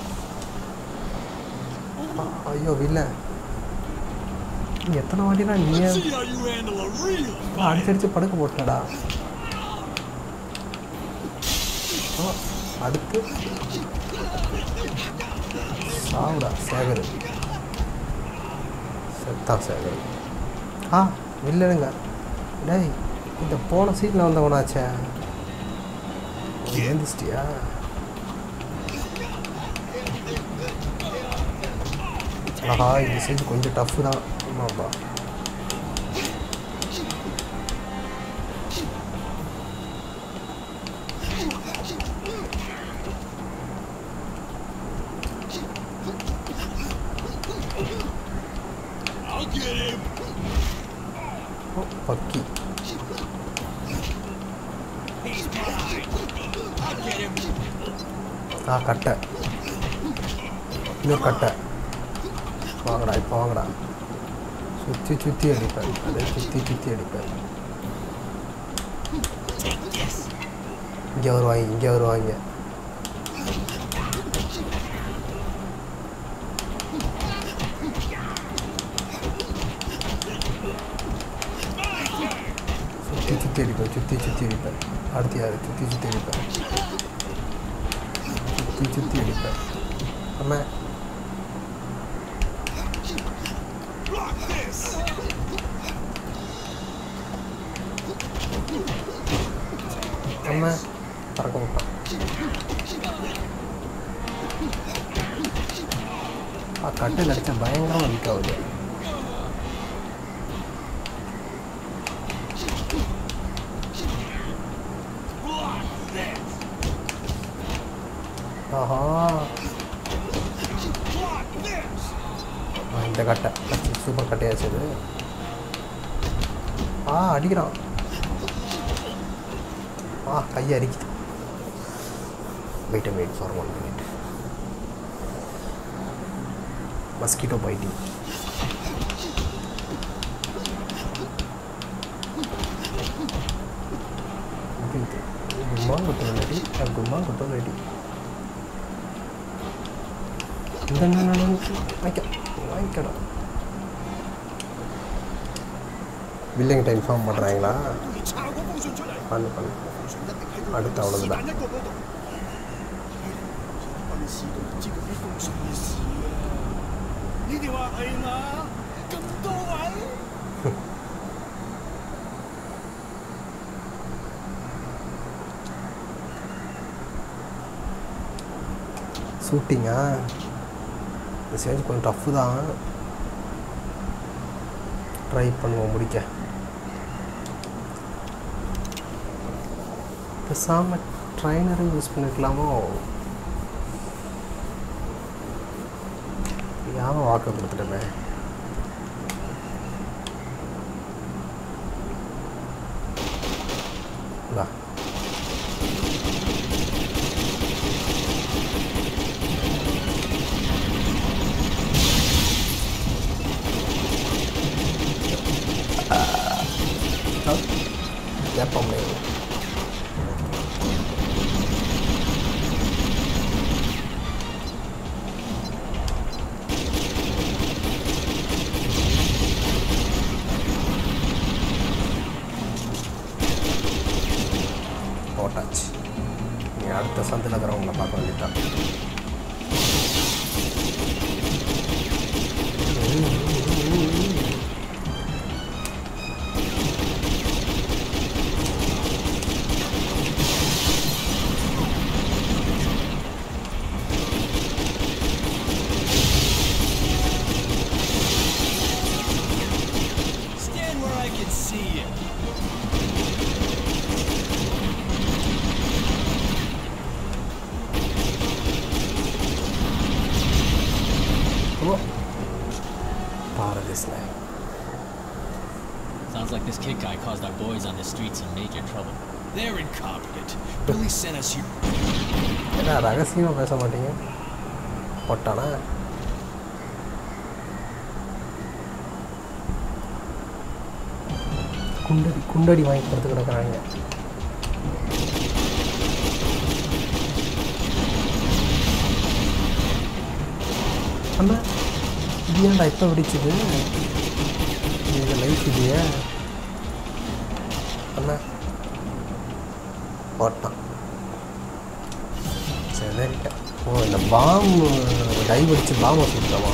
Speaker 1: ஆ, ஐயோ வில்ல நீ எத்தனை வாட்டினா நீ
Speaker 2: Let's see how you handle a real fight.
Speaker 1: அடிச்சு அடிச்சு படுக்க போட்டடா ஆ, அடுத்து சாவுடா சேகர் செத்தா சேகர் ஆ வில்லனுங்க டேய் இந்த போன சீட்டில் வந்தவனாச்சே ஏந்திச்சிட்டியா ஆஹா இந்த சைடு கொஞ்சம் டஃப் தான் ஆமாப்பா
Speaker 2: I'll get him.
Speaker 1: ஓ, பக்கி
Speaker 2: He's mine. I'll get him.
Speaker 1: ஆ கட்டை இன்னும் கட்டை வாங்கடா இப்போ வாங்கடா சுற்றி சுற்றி அடிப்பேன் அதே சுற்றி சுற்றி அடிப்பேன் இங்கே வருவாங்க இங்கே வருவாங்க சுற்றி அடிப்பேன் சுற்றி சுற்றி அடிப்பேன் அடுத்து யார் சுற்றி சுற்றி அடிப்பேன் சுற்றி சுற்றி அடிப்பேன் அம்மா
Speaker 8: Block this!
Speaker 1: அம்மா பறக்க விட்டான் ஆ கட்டில் அடித்தா பயங்கரமாக வீக் ஆகுது
Speaker 8: Block this!
Speaker 1: Aha
Speaker 8: Block this!
Speaker 1: ஆ, இந்த கட்டை சூப்பர் கட்டையாச்சு இது ஆ அடிக்கிறான் ஆ கையை அரிக்குது wait wait for one minute mosquito biting கும்மா குத்தம் ரெடி கும்மா குத்தம் ரெடி இந்த வாங்கிக்க வாங்கிக்கடா பில்லிங் டைம் ஃபார்ம் பண்ணுறாங்களா
Speaker 2: 你抄嗰封信出嚟，
Speaker 1: பண்ணு பண்ணு
Speaker 2: 封信一定喺度
Speaker 1: அடுத்து
Speaker 2: 是
Speaker 1: அவ்வளோதான்
Speaker 2: 但一個嗰度。軍師都唔知道呢封信嘅事啊！你哋話係嘛？咁多位？
Speaker 1: ஷூட்டிங்கா இந்த ஸ்டேஜ் கொஞ்சம் டஃப்பு தான் ட்ரை பண்ணுவோம் முடிக்க பேசாமல் ட்ரைனரை யூஸ் பண்ணிருக்கலாமோ யாரும் வாக்கு கொடுத்துட்டோமே இந்தா. ஏப்ப முடியாது போட்டாச்சு நீ அடுத்த சந்தில் இருக்கிறவங்கள பார்க்க வேண்டியதான்
Speaker 5: Stand where I can see you.
Speaker 1: O பாரதிஸ்ல
Speaker 9: Sounds like this kid guy caused our boys on the streets some major trouble.
Speaker 5: They're incompetent. Billy sent us here.
Speaker 1: என்ன ரகசியமாக பேச மாட்டீங்க போட்டானா குண்டடி குண்டடி வாங்கி கொடுத்து கிடக்குறாங்க அண்ணா இது ஏன்டா இப்போ வெடிச்சுது இது லைஃப் இல்லையா அண்ணா போட்டான் சரிட்ட ஓ இந்த பாம் டைவ் அடிச்சு பாம்பை சுட்டமா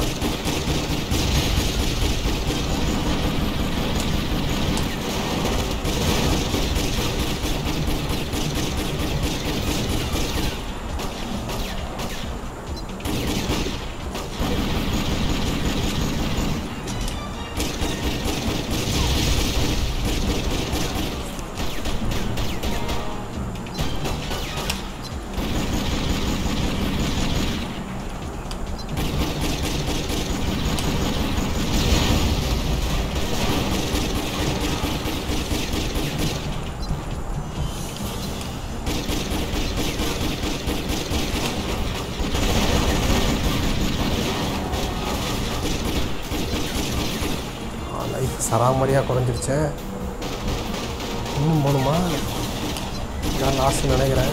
Speaker 1: லைஃப் சராமரியாக குறைஞ்சிருச்சு இன்னும் போகணுமா நான் லாஸ்ட் நினைக்கிறேன்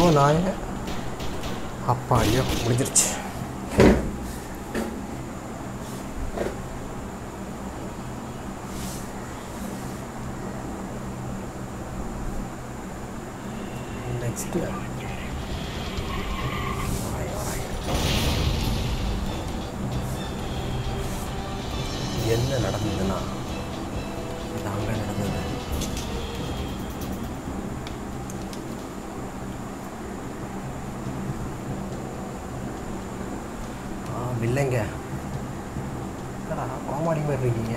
Speaker 1: ஓ நாய அப்பா ஐயோ முடிஞ்சிருச்சு நெக்ஸ்ட் என்ன நடந்ததுன்னா நாங்க நடந்தது ஆ வில்லைங்க என்னடா காமெடி மாதிரி இருக்கீங்க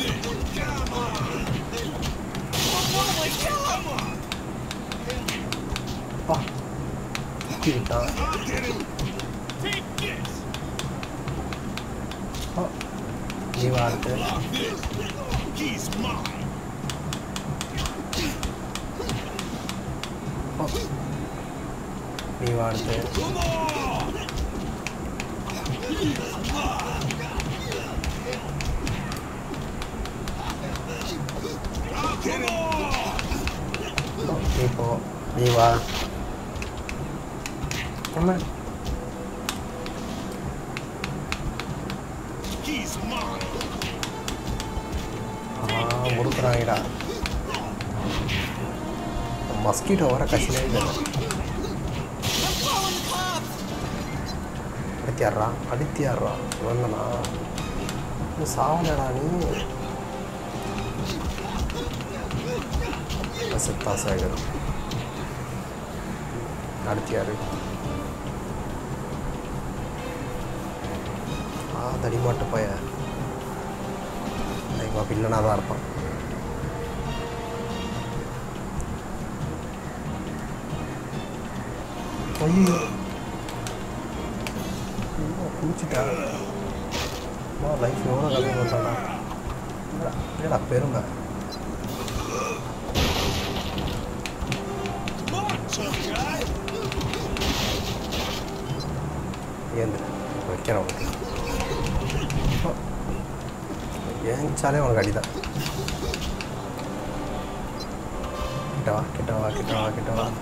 Speaker 1: அப்பா தூக்கி விட்டான் ஆ, நீ வார்த்தை
Speaker 8: He's mine.
Speaker 1: ஆ, நீ வார்த்தை நீ போ நீ வா என்ன
Speaker 8: He's mine.
Speaker 1: ஆ முறுக்குறாங்கடா மஸ்கிட்டோ வர கசினே இல்லை அடித்தியாடுறா அடித்தியாடுறா வந்தனா நீ சாவலடா நீ செத்தா சேகர் அடுத்து யாரு ஆ தடிமாட்டு பைய இப்போ வில்லனாக தான் இருப்பான் ஐயோ ஐயோ, குளிச்சுட்டா லைஃப் எவ்வளோ கம்மி பண்ணுறாடா இல்லைடா பெருமை ஏந்து வைக்கிறேன் உனக்கு ஏஞ்சாலே உனக்கு அடிதான் கிட்ட வா கிட்ட வா கிட்ட வா கிட்ட வா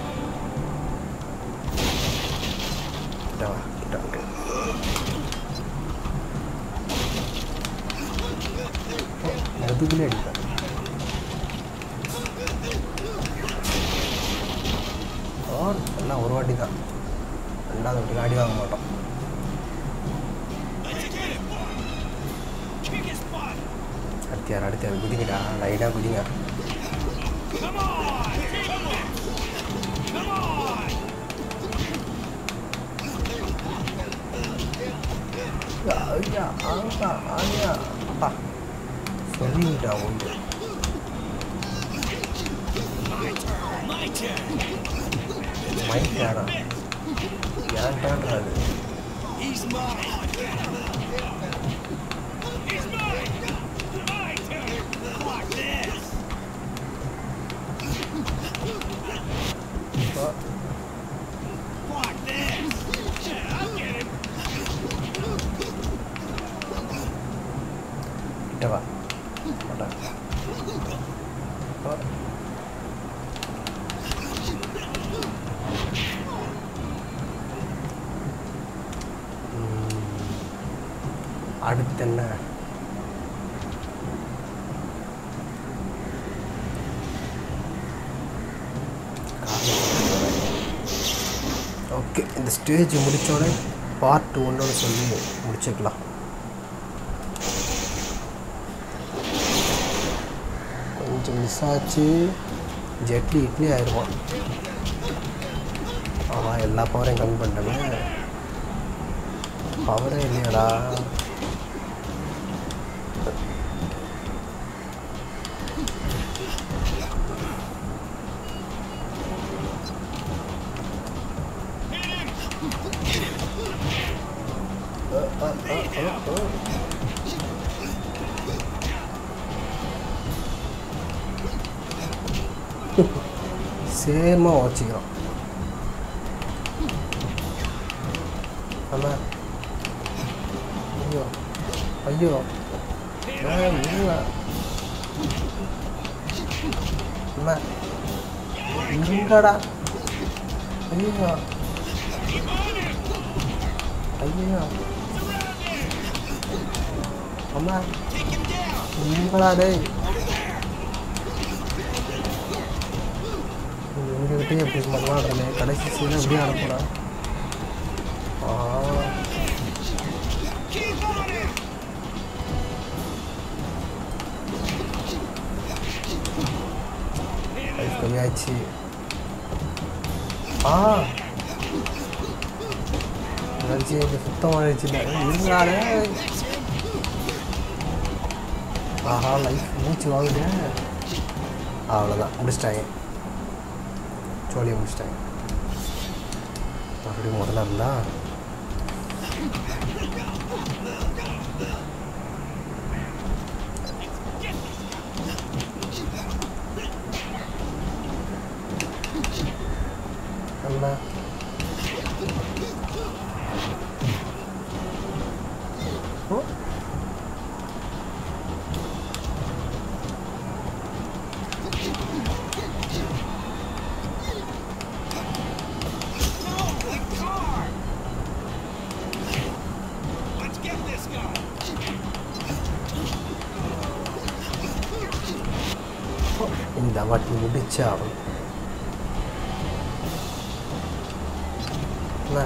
Speaker 1: கிட்ட வா கிட்ட வா முதுகுலே அடிப்பேன் ஓ, எல்லாம் ஒரு வாட்டி தான் ரெண்டாவது வாட்டி அடி வாங்க மாட்டோம் அடுத்து யார் அடுத்து யார் குதிங்கடா லைட்டாக குதிங்க ஐயா ஆங்கா ஆனியா அப்பா சொல்லிட்டா உண்டு மைக் யாரா ஏன் டேன்றாது
Speaker 8: He's mine. He's mine. My turn. Like this.
Speaker 1: இப்போ
Speaker 8: Like this. Yeah, I get him.
Speaker 1: கிட்ட வா போட்டா இப்போ ம். அடுத்து என்ன ஓகே இந்த ஸ்டேஜ் முடித்தோடனே பார்ட் ஒன்னோட சொல்லி முடிச்சுக்கலாம் கொஞ்சம் மிஸ் ஆச்சு ஜெட்லி இட்லி ஆயிடுவான் ஆமாம் எல்லா பவரையும் கம்மி பண்ணிட்டோமே பவரே இல்லையாடா அ, அ, அ, அ, அ. சேமாக வச்சுக்கிறோம் ஆமாம் ஐயோ ஐயோ ஏய், இருங்க அம்மா இருங்கடா ஐயா
Speaker 8: Keep on him!
Speaker 1: ஐயா அம்மா
Speaker 8: Take him down!
Speaker 1: நீங்களா டேய் எங்ககிட்டயும் எப்படி பண்ணலான்றே கடைசி சீனை எப்படி அனுப்புனா ஆ
Speaker 8: Keep on him!
Speaker 1: லைஃப் கம்மியாச்சு ஆ எனர்ஜி இங்கே சுத்தமாக ஆயிடுச்சு இருந்தாலே ஆஹா லைஃப் மூச்சு வாங்குது அவ்வளோதான் முடிச்சிட்டாங்க சோழியை முடிச்சிட்டாங்க மறுபடியும் முதல்ல இருந்தா என்ன ஓ
Speaker 8: No, the car! Let's get this guy!
Speaker 1: இந்த வாட்டி முடிச்சா அவன் என்ன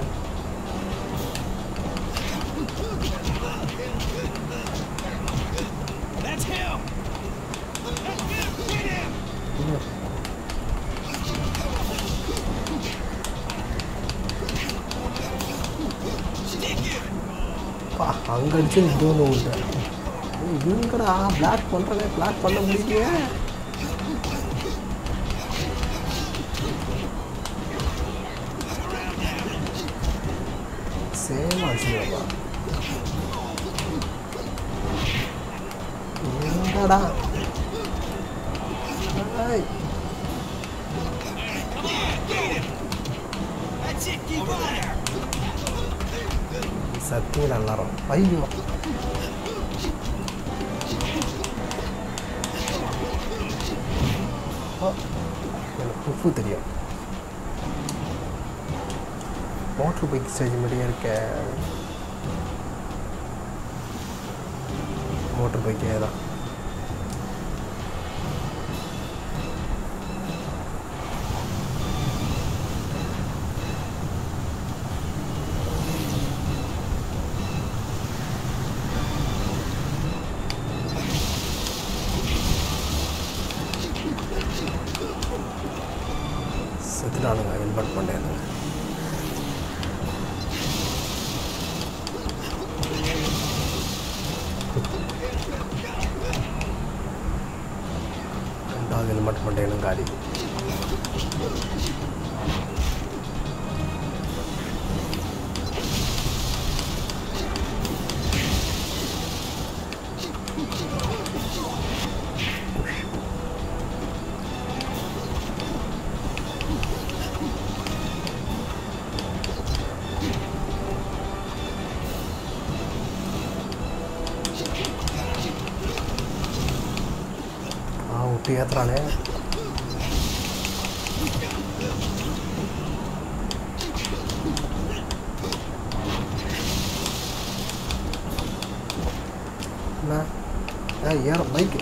Speaker 8: That's him! That's him! Get him!
Speaker 1: இன்னும்
Speaker 8: Stick him!
Speaker 1: பா அங்கே அடிச்சு இங்கே ஒன்று விட்டேன் இவங்கடா பிளாக் பண்ணுறேன் பிளாக் பண்ண முடியலையே சேம் அடிச்சுடுவா எங்கடா ஏய்,
Speaker 8: That's it! Keep on him!
Speaker 1: சத்தியம் எல்லாரும் ஐயோ ஓ, எனக்கு உப்பு தெரியும் மோட்ரு பைக் ஸ்டேஜ் மாதிரியே இருக்க மோட்ரு பைக்கே தான் செத்துட்டானுங்க ஹெல்மெட் பண்ணேன் ரெண்டாவது ஹெல்மெட் பண்ணேனும் காலி ஆ விட்டு ஏத்துறானே என்ன ஏ ஏற பைக்கு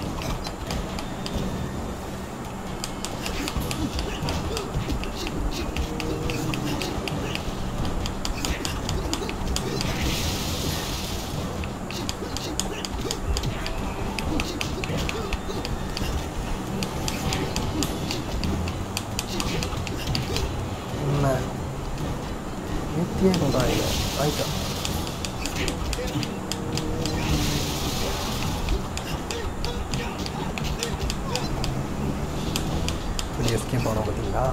Speaker 1: என்ன நித்தியே கொண்டாங்க ஆயிட்டா இப்படி எஸ்கேப் ஆனோம் பார்த்தீங்களா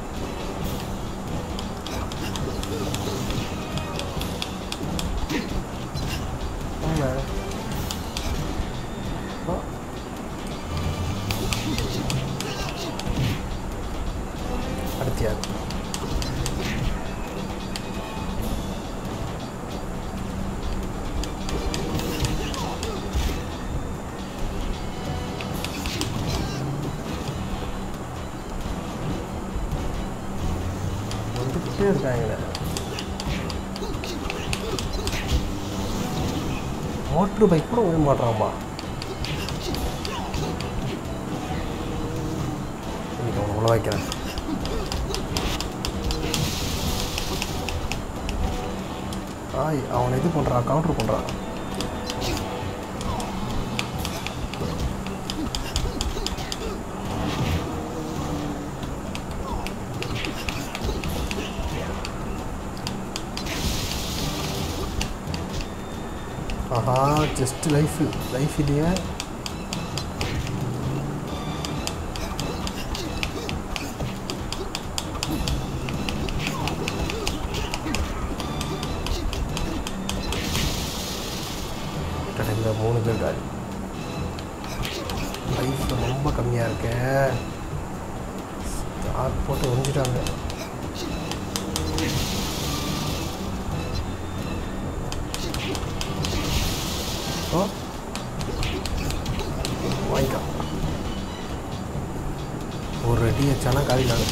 Speaker 1: என்ன ஆ. அடுத்து யாரு வந்துட்டு வந்துட்டே இருக்காங்க மோட்ரு பைக் கூட விட மாட்டான்ப்பா இன்னைக்கு அவனை உள்ள வைக்கிறேன் ஆய் அவனை இது பண்ணுறான் கவுண்டர் பண்ணுறான் ஆஹா ஜஸ்ட் லைஃப் லைஃப் இல்லையே கடையில் மூணு பேர் காலி லைஃப் ரொம்ப கம்மியாக இருக்கு ஸ்டார் போட்டு ஒழிஞ்சிட்டாங்க ஓ வாங்கிக்கலாம் ஒரு ரெடி வச்சானா காலிலாங்க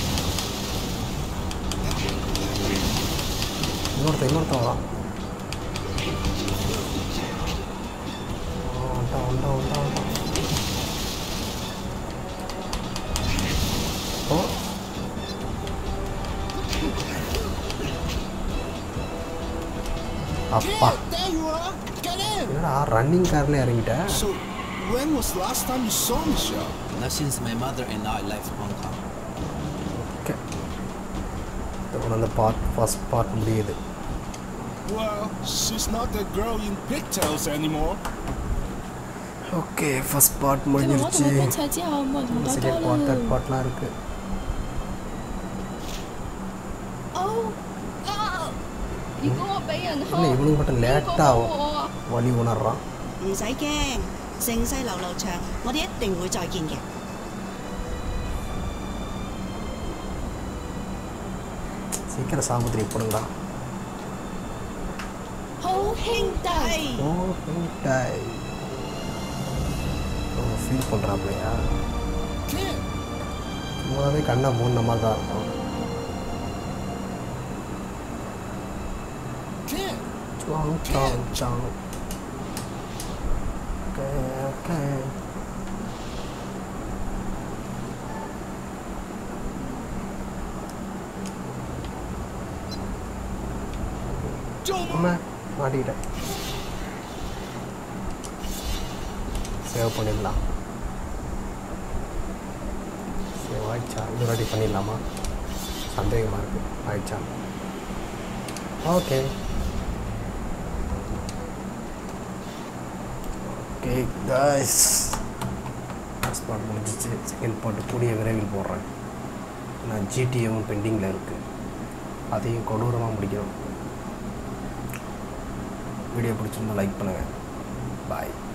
Speaker 1: இன்னொருத்த இன்னொருத்தன் வரான் ஆ, வந்துட்டான் வந்துட்டான் வந்துட்டான் வந்துட்டான் ஓ அப்பா
Speaker 2: There you are. Get in.
Speaker 1: என்னடா ரன்னிங் கார்ல இறங்கிட்டேன்
Speaker 2: So, when was the last time you saw Michelle?
Speaker 7: Not since my mother and I left Hong Kong.
Speaker 1: Okay இதோட அந்த பார்ட் ஃபர்ஸ்ட் பார்ட் முடியுது
Speaker 2: Well, she's not the girl in pigtails anymore.
Speaker 1: Okay first part
Speaker 3: 跟我怎
Speaker 1: முடிஞ்சிருச்சு
Speaker 3: 么刚才叫我怎么搞
Speaker 1: செகண்ட்
Speaker 3: 到
Speaker 1: பார்ட் தேர்ட்
Speaker 3: 了？
Speaker 1: பார்ட்லாம் இருக்கு
Speaker 3: 哦啊！如果我俾人
Speaker 1: இல்லை
Speaker 3: 蝦，
Speaker 1: இவனுக்கு மட்டும்
Speaker 3: 邊個
Speaker 1: லேட்டாக
Speaker 3: 幫我啊？
Speaker 1: வலி உணர்றான்
Speaker 4: 唔使驚，盛世流流長，我哋一定會再見嘅。
Speaker 1: சீக்கிரம் சாமுத்திரி போடுங்களா
Speaker 3: 好兄弟，
Speaker 1: ஓ டாய் ஓ ஃபீல் பண்ணுறாப்லையா
Speaker 2: Kid,
Speaker 1: சும்மாவே கண்ணை மூணு மாதிரி தான் இருக்கும்
Speaker 2: kid.
Speaker 1: Song song song okay okay அம்மா மாட்டிக்கிட்டேன் சேவ் பண்ணிடலாம் சேவ் ஆயிடுச்சா இது ரெடி பண்ணிடலாமா சந்தேகமாக இருக்குது ஆயிடுச்சா okay okay guys first part முடிஞ்சிச்சு செகண்ட் பார்ட் கூடிய விரைவில் போடுறேன் நான் ஜிடிஏவும் பெண்டிங்கில் இருக்குது அதையும் கொடூரமாக முடிக்கணும் வீடியோ பிடிச்சிருந்தா லைக் பண்ணுங்கள் பாய்